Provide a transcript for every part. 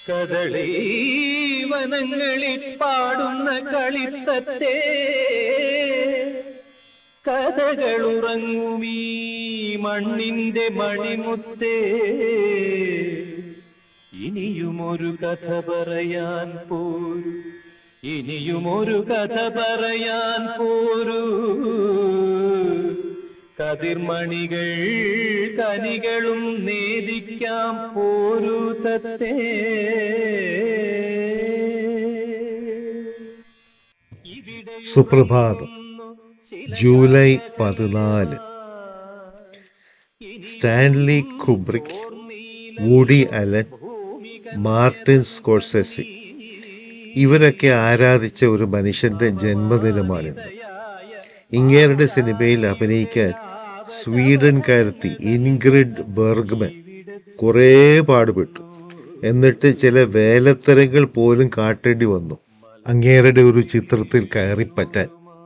കദളി വനങ്ങളിൽ പാടുന്ന കളിത്തത്തെ കഥകളുറങ്ങുമീ മണ്ണിന്റെ മണിമുത്തേ ഇനിയുമൊരു കഥ പറയാൻ പോരു ഇനിയുമൊരു കഥ പറയാൻ പോരൂ കതിർമണികൾ കനികളും നേദിക്കാം പോരൂ തത്തേ സുപ്രഭാതം ജൂലൈ പതിനാല് Stanley Kubrick Woody Allen Martin Scorsese ഇവരൊക്കെ ആരാധിച്ച ഒരു മനുഷ്യന്റെ ജന്മദിനമാണിന്ന് ഇങ്ങേരുടെ സിനിമയിൽ അഭിനയിക്കാൻ സ്വീഡൻകാരത്തി ഇൻഗ്രിഡ് ബെർഗ്മൻ കുറേ പാടുപെട്ടു എന്നിട്ട് ചില വേലത്തരങ്ങൾ പോലും കാട്ടേണ്ടി വന്നു അങ്ങേരുടെ ഒരു ചിത്രത്തിൽ കയറിപ്പറ്റാൻ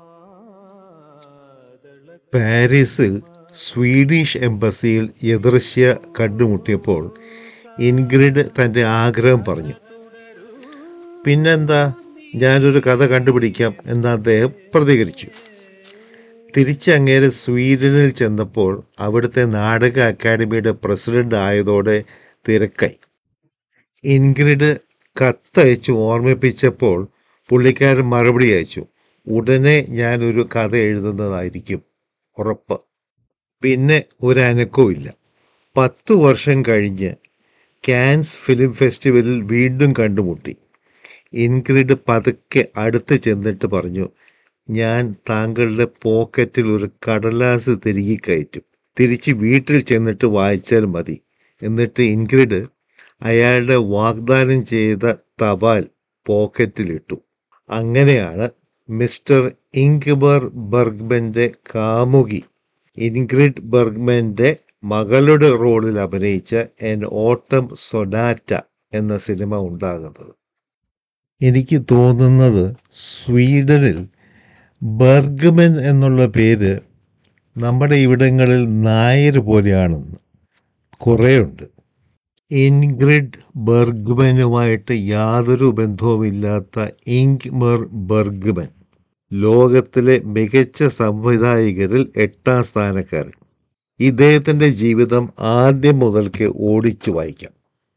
പാരീസിൽ സ്വീഡിഷ് എംബസിയിൽ എതിർശ്യ കണ്ടുമുട്ടിയപ്പോൾ ഇൻഗ്രിഡ് തൻ്റെ ആഗ്രഹം പറഞ്ഞു പിന്നെന്താ ഞാനൊരു കഥ കണ്ടുപിടിക്കാം എന്ന് അദ്ദേഹം പ്രതികരിച്ചു തിരിച്ച് അങ്ങേര് സ്വീഡനിൽ ചെന്നപ്പോൾ അവിടുത്തെ നാടക അക്കാദമിയുടെ പ്രസിഡന്റ് ആയതോടെ തിരക്കായി ഇൻഗ്രിഡ് കത്തയച്ച് ഓർമ്മിപ്പിച്ചപ്പോൾ പുള്ളിക്കാരൻ മറുപടി അയച്ചു ഉടനെ ഞാനൊരു കഥ എഴുതുന്നതായിരിക്കും ഉറപ്പ് പിന്നെ ഒരു അനക്കവും ഇല്ല പത്ത് വർഷം കഴിഞ്ഞ് കാൻസ് ഫിലിം ഫെസ്റ്റിവലിൽ വീണ്ടും കണ്ടുമുട്ടി ഇൻഗ്രിഡ് പതുക്കെ അടുത്ത് ചെന്നിട്ട് പറഞ്ഞു ഞാൻ താങ്കളുടെ പോക്കറ്റിൽ ഒരു കടലാസ് തിരികെ കയറ്റും തിരിച്ച് വീട്ടിൽ ചെന്നിട്ട് വായിച്ചാൽ മതി എന്നിട്ട് ഇൻഗ്രിഡ് അയാളുടെ വാഗ്ദാനം ചെയ്ത തപാൽ പോക്കറ്റിലിട്ടു അങ്ങനെയാണ് മിസ്റ്റർ ഇങ്ക്ബർ ബർഗ്മന്റെ കാമുകി ഇൻഗ്രിഡ് ബർഗ്മന്റെ മകളുടെ റോളിൽ അഭിനയിച്ച എൻ ഓട്ടം സൊനാറ്റ എന്ന സിനിമ ഉണ്ടാകുന്നത് എനിക്ക് തോന്നുന്നത് സ്വീഡനിൽ ബർഗ്മൻ എന്നുള്ള പേര് നമ്മുടെ ഇവിടങ്ങളിൽ നായർ പോലെയാണെന്ന് കുറേയുണ്ട് ഇൻഗ്രിഡ് ബർഗ്മനുമായിട്ട് യാതൊരു ബന്ധവുമില്ലാത്ത ഇങ്ക്മർ ബർഗ്മൻ ലോകത്തിലെ മികച്ച സംവിധായകരിൽ എട്ടാം സ്ഥാനക്കാരൻ ഇദ്ദേഹത്തിൻ്റെ ജീവിതം ആദ്യം മുതൽക്ക് ഓടിച്ചു വായിക്കാം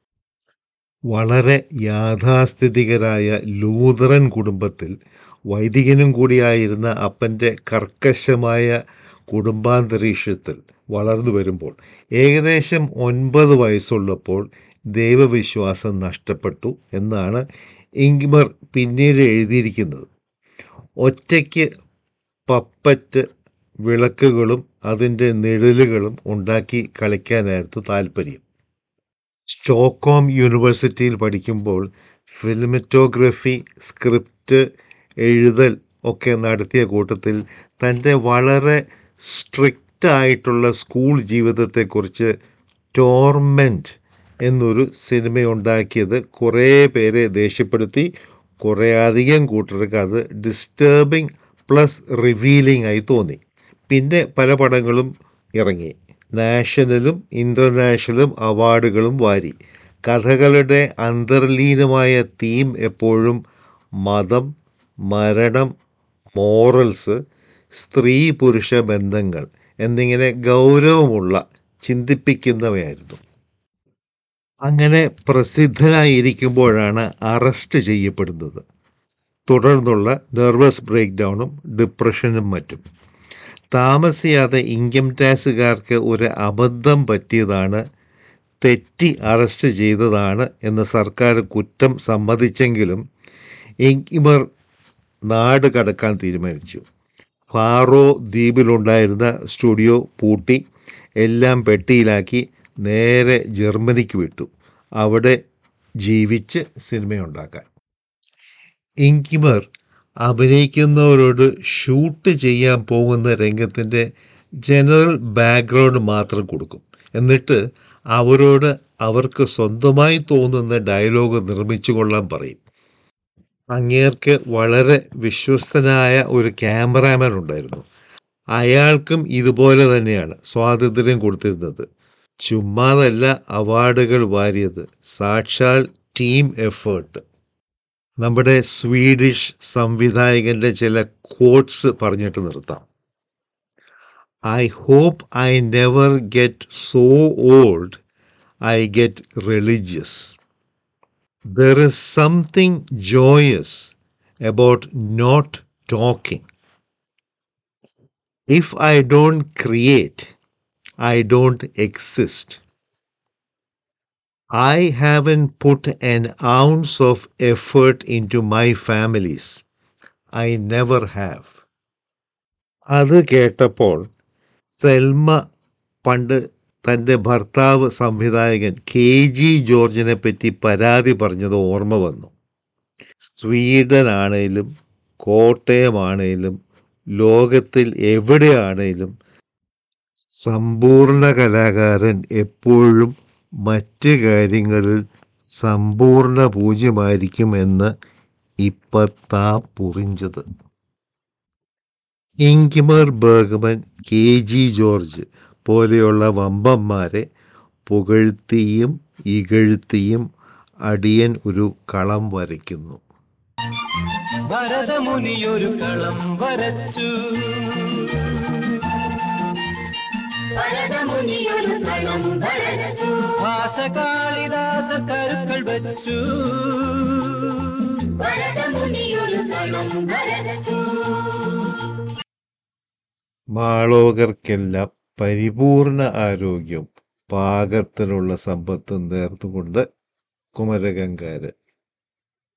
വളരെ യാഥാസ്ഥിതികരായ ലൂതറൻ കുടുംബത്തിൽ വൈദികനും കൂടിയായിരുന്ന അപ്പൻ്റെ കർക്കശമായ കുടുംബാന്തരീക്ഷത്തിൽ വളർന്നു വരുമ്പോൾ ഏകദേശം ഒൻപത് വയസ്സുള്ളപ്പോൾ ദൈവവിശ്വാസം നഷ്ടപ്പെട്ടു എന്നാണ് ഇങ്മർ പിന്നീട് എഴുതിയിരിക്കുന്നത് ഒറ്റയ്ക്ക് പപ്പറ്റ് വിളക്കുകളും അതിൻ്റെ നിഴലുകളും ഉണ്ടാക്കി കളിക്കാനായിരുന്നു താല്പര്യം സ്റ്റോക്കോം യൂണിവേഴ്സിറ്റിയിൽ പഠിക്കുമ്പോൾ ഫിലിമറ്റോഗ്രഫി സ്ക്രിപ്റ്റ് എഴുതൽ ഒക്കെ നടത്തിയ കൂട്ടത്തിൽ തൻ്റെ വളരെ സ്ട്രിക്റ്റ് ആയിട്ടുള്ള സ്കൂൾ ജീവിതത്തെക്കുറിച്ച് ടോർമെൻറ്റ് എന്നൊരു സിനിമയുണ്ടാക്കിയത് കുറേ പേരെ ദേഷ്യപ്പെടുത്തി കുറേ അധികം കൂട്ടർക്ക് അത് ഡിസ്റ്റർബിങ് പ്ലസ് റിവീലിംഗ് ആയി തോന്നി പിന്നെ പല പടങ്ങളും ഇറങ്ങി നാഷണലും ഇൻ്റർനാഷണലും അവാർഡുകളും വാരി കഥകളുടെ അന്തർലീനമായ തീം എപ്പോഴും മതം മരണം മോറൽസ് സ്ത്രീ പുരുഷ ബന്ധങ്ങൾ എന്നിങ്ങനെ ഗൗരവമുള്ള ചിന്തിപ്പിക്കുന്നവയായിരുന്നു അങ്ങനെ പ്രസിദ്ധനായിരിക്കുമ്പോഴാണ് അറസ്റ്റ് ചെയ്യപ്പെടുന്നത് തുടർന്നുള്ള നെർവസ് ബ്രേക്ക് ഡൗണും ഡിപ്രഷനും മറ്റും താമസിയാതെ ഇൻകം ടാക്സുകാർക്ക് ഒരു അബദ്ധം പറ്റിയതാണ് തെറ്റി അറസ്റ്റ് ചെയ്തതാണ് എന്ന് സർക്കാർ കുറ്റം സമ്മതിച്ചെങ്കിലും ഇൻകിമർ നാട് കടക്കാൻ തീരുമാനിച്ചു ഫാറോ ദ്വീപിലുണ്ടായിരുന്ന സ്റ്റുഡിയോ പൂട്ടി എല്ലാം പെട്ടിയിലാക്കി നേരെ ജർമ്മനിക്ക് വിട്ടു അവിടെ ജീവിച്ച് സിനിമയുണ്ടാക്കാൻ ഇൻകിമർ അഭിനയിക്കുന്നവരോട് ഷൂട്ട് ചെയ്യാൻ പോകുന്ന രംഗത്തിൻ്റെ ജനറൽ ബാക്ക്ഗ്രൗണ്ട് മാത്രം കൊടുക്കും എന്നിട്ട് അവരോട് അവർക്ക് സ്വന്തമായി തോന്നുന്ന ഡയലോഗ് നിർമ്മിച്ചു കൊള്ളാൻ പറയും അങ്ങേർക്ക് വളരെ വിശ്വസ്തനായ ഒരു ക്യാമറാമാൻ ഉണ്ടായിരുന്നു അയാൾക്കും ഇതുപോലെ തന്നെയാണ് സ്വാതന്ത്ര്യം കൊടുത്തിരുന്നത് ചുമ്മാതല്ല അവാർഡുകൾ വാരിയത് സാക്ഷാൽ ടീം എഫേർട്ട് നമ്മുടെ സ്വീഡിഷ് സംവിധായകന്റെ ചില കോട്ട്സ് പറഞ്ഞിട്ട് നിർത്താം I hope I never get so old I get religious there is something joyous about not talking if I don't create I don't exist I haven't put an ounce of effort into my families. I never have. അത് കേട്ടപ്പോൾ സെൽമ പണ്ട് തൻ്റെ ഭർത്താവ് സംവിധായകൻ K G ജോർജിനെ പറ്റി പരാതി പറഞ്ഞത് ഓർമ്മ വന്നു സ്വീഡനാണേലും കോട്ടയമാണേലും ലോകത്തിൽ എവിടെയാണേലും സമ്പൂർണ്ണ കലാകാരൻ എപ്പോഴും മറ്റ് കാര്യങ്ങളിൽ സമ്പൂർണ്ണ പൂജ്യമായിരിക്കും എന്ന് ഇപ്പത്താ പുറിഞ്ചത് Ingmar Bergman K G George പോലെയുള്ള വമ്പന്മാരെ പുകഴ്ത്തിയും ഇകഴ്ത്തിയും അടിയൻ ഒരു കളം വരയ്ക്കുന്നു ഭരതമുനിയൊരു കളം വരച്ചു ഭരതമുനിയൊരു കളം വരച്ചു ഭാസകാളിദാസ കരുക്കൾ വച്ചു ഭരതമുനിയൊരു കളം വരച്ചു മാളോകർക്കെല്ലാം പരിപൂർണ ആരോഗ്യം പാകത്തിനുള്ള സമ്പത്തും നേർന്നുകൊണ്ട് കുമരകങ്കാരൻ